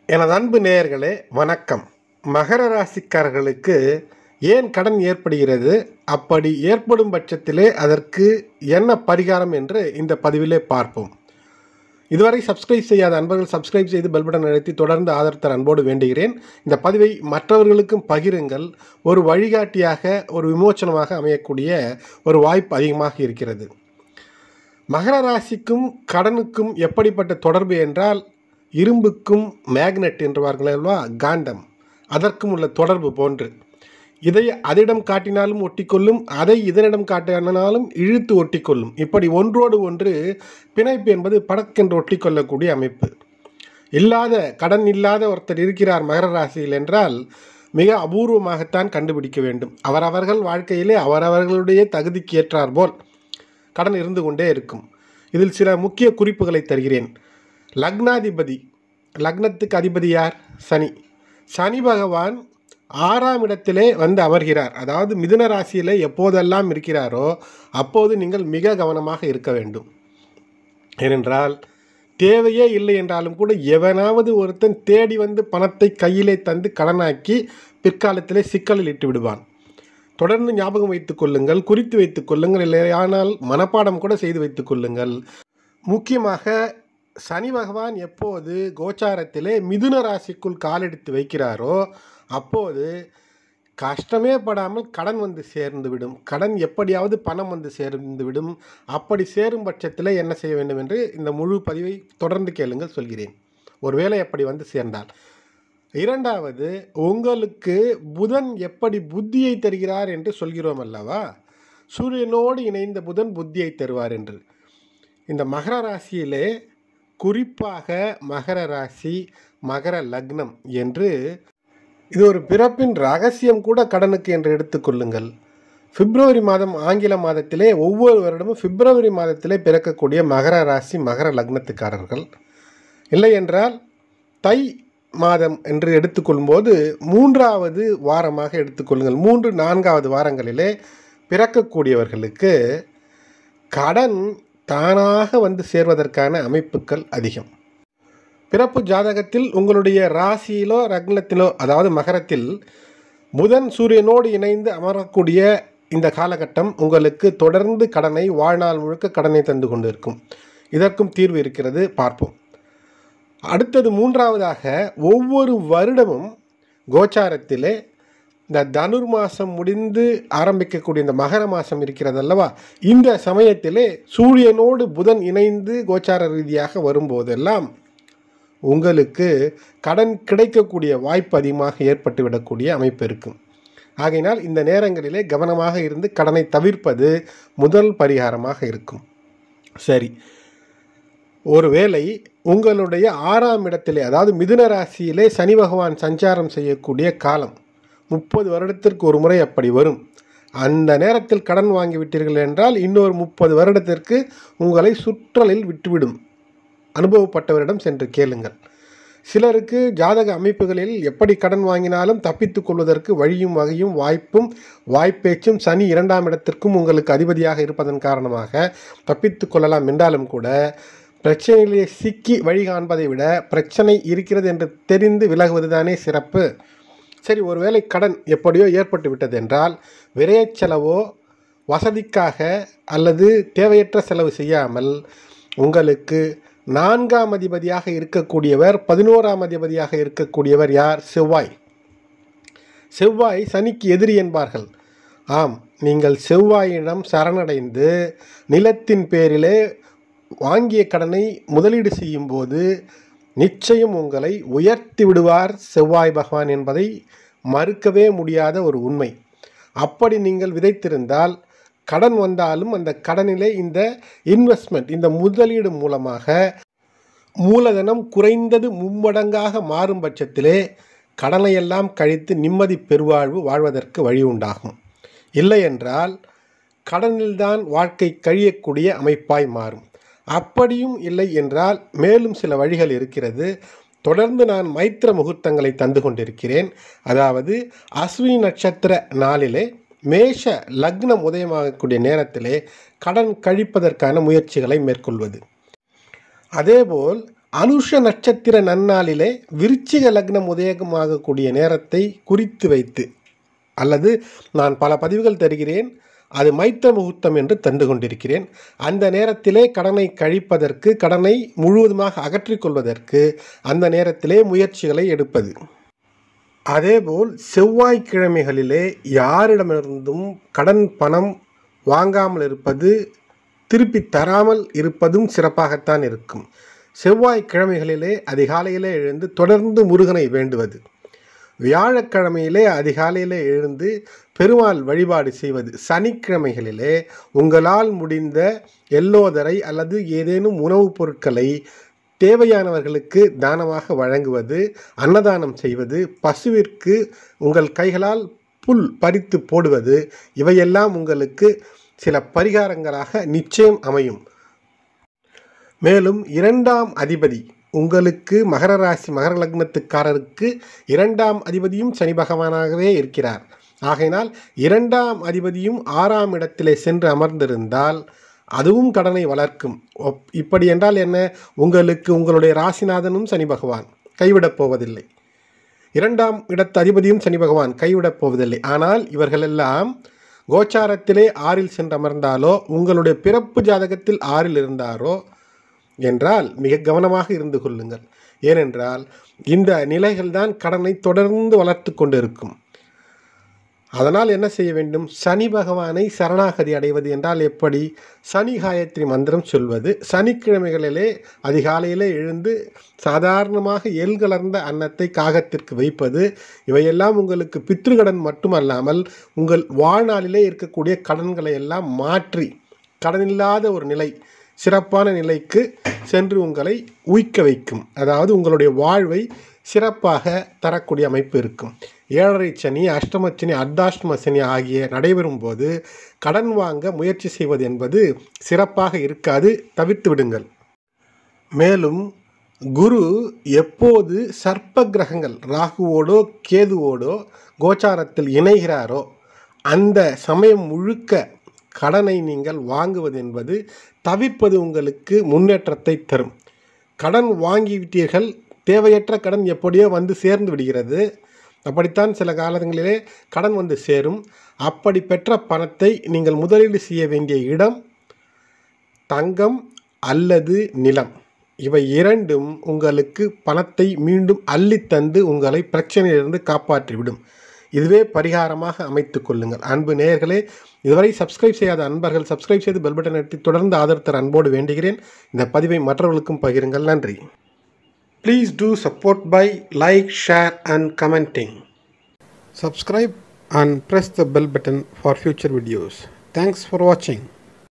எனது அன்பு நேயர்களே வணக்கம் மகர ராசிக்காரர்களுக்கு ஏன் கடன் ஏற்படுகிறது அப்படி ஏற்படும் பட்சத்திலே அதற்கு என்ன பரிகாரம் என்று இந்த பதிவிலே பார்ப்போம் இதுவரை சப்ஸ்கிரைப் செய்யாத அன்பர்கள் சப்ஸ்கிரைப் செய்து பெல் பட்டன் அழுத்தி தொடர்ந்து ஆதரத்தர் அன்போடு வேண்டுகிறேன் இந்த பதிவை மற்றவர்களுக்கும் பகிருங்கள் ஒரு வழிகாட்டியாக ஒரு விமோச்சனமாக அமையக்கூடிய ஒரு வாய்ப்பு அதிகமாக இருக்கிறது மகர ராசிக்கும் கடனுக்கும் எப்படிப்பட்ட தொடர்பு என்றால் இரும்புக்கும் மேக்னெட் என்றுவார்கள் அல்லவா காண்டம் அதற்கும் உள்ள தொடர்பு போன்று இதை அதிடம் காட்டினாலும் ஒட்டிக்கொள்ளும் அதை இதனிடம் காட்டினாலும் இழுத்து ஒட்டிக்கொள்ளும் இப்படி ஒன்றோடு ஒன்று பிணைப்பு என்பது படக்கென்று ஒட்டிக்கொள்ளக்கூடிய அமைப்பு இல்லாத கடன் இல்லாத ஒருத்தர் இருக்கிறார் மகர ராசியில் என்றால் மிக அபூர்வமாகத்தான் கண்டுபிடிக்க வேண்டும் அவரவர்கள் வாழ்க்கையிலே அவரவர்களுடைய தகுதிக்கு ஏற்றார் போல் கடன் இருந்து கொண்டே இருக்கும் இதில் சில முக்கிய குறிப்புகளை தருகிறேன் லக்னாதிபதி லக்னத்துக்கு அதிபதி யார் சனி சனி பகவான் ஆறாம் இடத்திலே வந்து அமர்கிறார் அதாவது மிதுன ராசியிலே எப்போதெல்லாம் இருக்கிறாரோ அப்போது நீங்கள் மிக கவனமாக இருக்க வேண்டும் ஏனென்றால் தேவையே இல்லை என்றாலும் கூட எவனாவது ஒருத்தன் தேடி வந்து பணத்தை கையிலே தந்து கடனாக்கி பிற்காலத்திலே சிக்கலில் இட்டு விடுவான் தொடர்ந்து ஞாபகம் வைத்துக் கொள்ளுங்கள் குறித்து வைத்துக் கொள்ளுங்கள் இல்லையானால் மனப்பாடம் கூட செய்து வைத்துக் கொள்ளுங்கள் முக்கியமாக சனி பகவான் எப்போது கோச்சாரத்திலே மிதுன ராசிக்குள் காலெடுத்து வைக்கிறாரோ அப்போது கஷ்டமே படாமல் கடன் வந்து சேர்ந்து விடும் கடன் எப்படியாவது பணம் வந்து சேர்ந்து விடும் அப்படி சேரும் பட்சத்தில் என்ன செய்ய வேண்டும் என்று இந்த முழு பதிவை தொடர்ந்து கேளுங்கள் சொல்கிறேன் ஒருவேளை அப்படி வந்து சேர்ந்தால் இரண்டாவது உங்களுக்கு புதன் எப்படி புத்தியை தருகிறார் என்று சொல்கிறோம் அல்லவா சூரியனோடு இணைந்த புதன் புத்தியை தருவார் என்று இந்த மகர ராசியிலே குறிப்பாக மகர ராசி மகர லக்னம் என்று இது ஒரு பிறப்பின் ரகசியம் கூட கடனுக்கு என்று எடுத்துக்கொள்ளுங்கள் பிப்ரவரி மாதம் ஆங்கில மாதத்திலே ஒவ்வொரு வருடமும் பிப்ரவரி மாதத்திலே பிறக்கக்கூடிய மகர ராசி மகர லக்னத்துக்காரர்கள் இல்லை என்றால் தை மாதம் என்று எடுத்துக்கொள்ளும்போது மூன்றாவது வாரமாக எடுத்துக்கொள்ளுங்கள் மூன்று நான்காவது வாரங்களிலே பிறக்கக்கூடியவர்களுக்கு கடன் தானாக வந்து சேர்வதற்கான அமைப்புகள் அதிகம் பிறப்பு ஜாதகத்தில் உங்களுடைய ராசியிலோ ரக்னத்திலோ அதாவது மகரத்தில் புதன் சூரியனோடு இணைந்து அமரக்கூடிய இந்த காலகட்டம் உங்களுக்கு தொடர்ந்து கடனை வாழ்நாள் முழுக்க கடனை தந்து கொண்டிருக்கும் இதற்கும் தீர்வு இருக்கிறது பார்ப்போம் அடுத்தது மூன்றாவதாக ஒவ்வொரு வருடமும் கோச்சாரத்திலே இந்த தனுர் மாதம் முடிந்து ஆரம்பிக்கக்கூடிய இந்த மகர மாதம் இருக்கிறது அல்லவா இந்த சமயத்திலே சூரியனோடு புதன் இணைந்து கோச்சார ரீதியாக வரும்போதெல்லாம் உங்களுக்கு கடன் கிடைக்கக்கூடிய வாய்ப்பு அதிகமாக ஏற்பட்டுவிடக்கூடிய அமைப்பு இருக்கும் ஆகையினால் இந்த நேரங்களிலே கவனமாக இருந்து கடனை தவிர்ப்பது முதல் பரிகாரமாக இருக்கும் சரி ஒருவேளை உங்களுடைய ஆறாம் இடத்திலே அதாவது மிதுன ராசியிலே சனி பகவான் சஞ்சாரம் செய்யக்கூடிய காலம் முப்பது வருடத்திற்கு ஒரு முறை அப்படி வரும் அந்த நேரத்தில் கடன் வாங்கி விட்டீர்கள் என்றால் இன்னொரு முப்பது வருடத்திற்கு உங்களை சுற்றலில் விட்டுவிடும் அனுபவப்பட்டவரிடம் சென்று கேளுங்கள் சிலருக்கு ஜாதக அமைப்புகளில் எப்படி கடன் வாங்கினாலும் தப்பித்துக் கொள்வதற்கு வழியும் வகையும் வாய்ப்பும் வாய்ப்பேச்சும் சனி இரண்டாம் இடத்திற்கும் உங்களுக்கு அதிபதியாக இருப்பதன் காரணமாக தப்பித்துக் கொள்ளலாம் என்றாலும் கூட பிரச்சனையிலே சிக்கி வழி காண்பதை விட பிரச்சனை இருக்கிறது என்று தெரிந்து விலகுவதுதானே சிறப்பு சரி ஒருவேளை கடன் எப்படியோ ஏற்பட்டு விட்டது என்றால் விரையச் செலவோ வசதிக்காக அல்லது தேவையற்ற செலவு செய்யாமல் உங்களுக்கு நான்காம் அதிபதியாக இருக்கக்கூடியவர் பதினோராம் அதிபதியாக இருக்கக்கூடியவர் யார் செவ்வாய் செவ்வாய் சனிக்கு எதிரி என்பார்கள் ஆம் நீங்கள் செவ்வாயிடம் சரணடைந்து நிலத்தின் பேரிலே வாங்கிய கடனை முதலீடு செய்யும்போது நிச்சயம் உங்களை உயர்த்தி விடுவார் செவ்வாய் பகவான் என்பதை மறுக்கவே முடியாத ஒரு உண்மை அப்படி நீங்கள் விதைத்திருந்தால் கடன் வந்தாலும் அந்த கடனிலே இந்த இன்வெஸ்ட்மெண்ட் இந்த முதலீடு மூலமாக மூலதனம் குறைந்தது மும்மடங்காக மாறும் பட்சத்திலே கடனையெல்லாம் கழித்து நிம்மதி பெருவாழ்வு வாழ்வதற்கு வழி உண்டாகும் இல்லை என்றால் கடனில்தான் வாழ்க்கை கழியக்கூடிய அமைப்பாய் மாறும் அப்படியும் இல்லை என்றால் மேலும் சில வழிகள் இருக்கிறது தொடர்ந்து நான் மைத்திர முகூர்த்தங்களை தந்து கொண்டிருக்கிறேன் அதாவது அஸ்வினி நட்சத்திர நாளிலே மேஷ லக்னம் உதயமாகக்கூடிய நேரத்திலே கடன் கழிப்பதற்கான முயற்சிகளை மேற்கொள்வது அதேபோல் அனுஷ நட்சத்திர நன்னாளிலே விருச்சிக லக்னம் உதயமாகக்கூடிய நேரத்தை குறித்து வைத்து அல்லது நான் பல பதிவுகள் தருகிறேன் அது மைத்த முகூர்த்தம் என்று தந்து கொண்டிருக்கிறேன் அந்த நேரத்திலே கடனை கழிப்பதற்கு கடனை முழுவதுமாக அகற்றிக் கொள்வதற்கு அந்த நேரத்திலே முயற்சிகளை எடுப்பது அதேபோல் செவ்வாய்க்கிழமைகளிலே யாரிடமிருந்தும் கடன் பணம் வாங்காமல் இருப்பது திருப்பி தராமல் இருப்பதும் சிறப்பாகத்தான் இருக்கும் செவ்வாய்க்கிழமைகளிலே அதிகாலையிலே எழுந்து தொடர்ந்து முருகனை வேண்டுவது வியாழக்கிழமையிலே அதிகாலையிலே எழுந்து பெருமாள் வழிபாடு செய்வது சனிக்கிழமைகளிலே உங்களால் முடிந்த எல்லோதரை அல்லது ஏதேனும் உணவுப் பொருட்களை தேவையானவர்களுக்கு தானமாக வழங்குவது அன்னதானம் செய்வது பசுவிற்கு உங்கள் கைகளால் புல் பறித்து போடுவது இவையெல்லாம் உங்களுக்கு சில பரிகாரங்களாக நிச்சயம் அமையும் மேலும் இரண்டாம் அதிபதி உங்களுக்கு மகர ராசி மகர லக்னத்துக்காரருக்கு இரண்டாம் அதிபதியும் சனி பகவானாகவே இருக்கிறார் ஆகையினால் இரண்டாம் அதிபதியும் ஆறாம் இடத்திலே சென்று அமர்ந்திருந்தால் அதுவும் கடனை வளர்க்கும் ஒப்- இப்படி என்றால் என்ன உங்களுக்கு உங்களுடைய ராசிநாதனும் சனி பகவான் கைவிடப் போவதில்லை இரண்டாம் இடத்து அதிபதியும் சனி பகவான் கைவிடப் போவதில்லை ஆனால் இவர்களெல்லாம் கோச்சாரத்திலே ஆறில் சென்று அமர்ந்தாலோ உங்களுடைய பிறப்பு ஜாதகத்தில் ஆறில் இருந்தாரோ என்றால் மிக கவனமாக இருந்து கொள்ளுங்கள் ஏனென்றால் இந்த நிலைகள்தான் கடனை தொடர்ந்து வளர்த்து கொண்டிருக்கும் அதனால் என்ன செய்ய வேண்டும் சனி பகவானை சரணாகதி அடைவது என்றால் எப்படி சனி காயத்ரி மந்திரம் சொல்வது சனிக்கிழமைகளிலே அதிகாலையிலே எழுந்து சாதாரணமாக எள் கலர்ந்த அன்னத்தை காகத்திற்கு வைப்பது இவையெல்லாம் உங்களுக்கு பித்ருகடன் மட்டுமல்லாமல் உங்கள் வாழ்நாளிலே இருக்கக்கூடிய கடன்களை எல்லாம் மாற்றி கடனில்லாத ஒரு நிலை சிறப்பான நிலைக்கு சென்று உங்களை உய்க்க வைக்கும் அதாவது உங்களுடைய வாழ்வை சிறப்பாக தரக்கூடிய அமைப்பு இருக்கும் ஏழரை சனி அஷ்டம சனி அர்த்தாஷ்டம சனி ஆகிய நடைபெறும் போது கடன் வாங்க முயற்சி செய்வது என்பது சிறப்பாக இருக்காது தவிர்த்து விடுங்கள் மேலும் குரு எப்போது சர்ப்ப கிரகங்கள் ராகுவோடோ கேதுவோடோ கோச்சாரத்தில் இணைகிறாரோ அந்த சமயம் முழுக்க கடனை நீங்கள் வாங்குவது என்பது தவிர்ப்பது உங்களுக்கு முன்னேற்றத்தை தரும் கடன் வாங்கிவிட்டீர்கள் தேவையற்ற கடன் எப்படியோ வந்து சேர்ந்து விடுகிறது அப்படித்தான் சில காலங்களிலே கடன் வந்து சேரும் அப்படி பெற்ற பணத்தை நீங்கள் முதலீடு செய்ய வேண்டிய இடம் தங்கம் அல்லது நிலம் இவை இரண்டும் உங்களுக்கு பணத்தை மீண்டும் அள்ளித் தந்து உங்களை பிரச்சனையிலிருந்து காப்பாற்றிவிடும் இதுவே பரிகாரமாக அமைத்துக் கொள்ளுங்கள் அன்பு நேயர்களே இதுவரை சப்ஸ்கிரைப் செய்யாத அன்பர்கள் சப்ஸ்கிரைப் செய்து பெல் பட்டன் அழுத்தி தொடர்ந்து ஆதரவு தர அன்போடு வேண்டுகிறேன் இந்த பதிவை மற்றவர்களுக்கும் பகிருங்கள் நன்றி please to support by like share and commenting subscribe and press the bell button for future videos thanks for watching